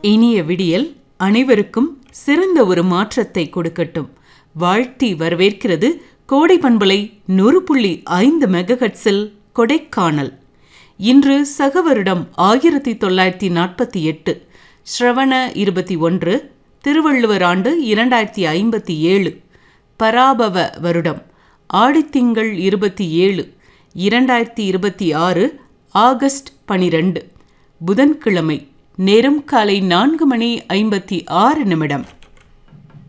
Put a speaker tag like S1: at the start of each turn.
S1: இனிய விடியல் அனைவருக்கும் சிறந்த ஒரு மாற்றத்தை கொடுக்கட்டும் வாழ்த்தி வரவேற்கிறது கோடை பண்பலை நூறு புள்ளி ஐந்து மெகஹட்ஸில் கொடைக்கானல் இன்று சக வருடம் ஆயிரத்தி தொள்ளாயிரத்தி நாற்பத்தி எட்டு ஸ்ரவண இருபத்தி ஒன்று திருவள்ளுவர் ஆண்டு இரண்டாயிரத்தி ஐம்பத்தி ஏழு பராபவ வருடம் ஆடித்திங்கள் இருபத்தி ஏழு இரண்டாயிரத்தி இருபத்தி ஆறு ஆகஸ்ட் பனிரெண்டு புதன்கிழமை நேரம் காலை நான்கு மணி ஐம்பத்தி ஆறு நிமிடம்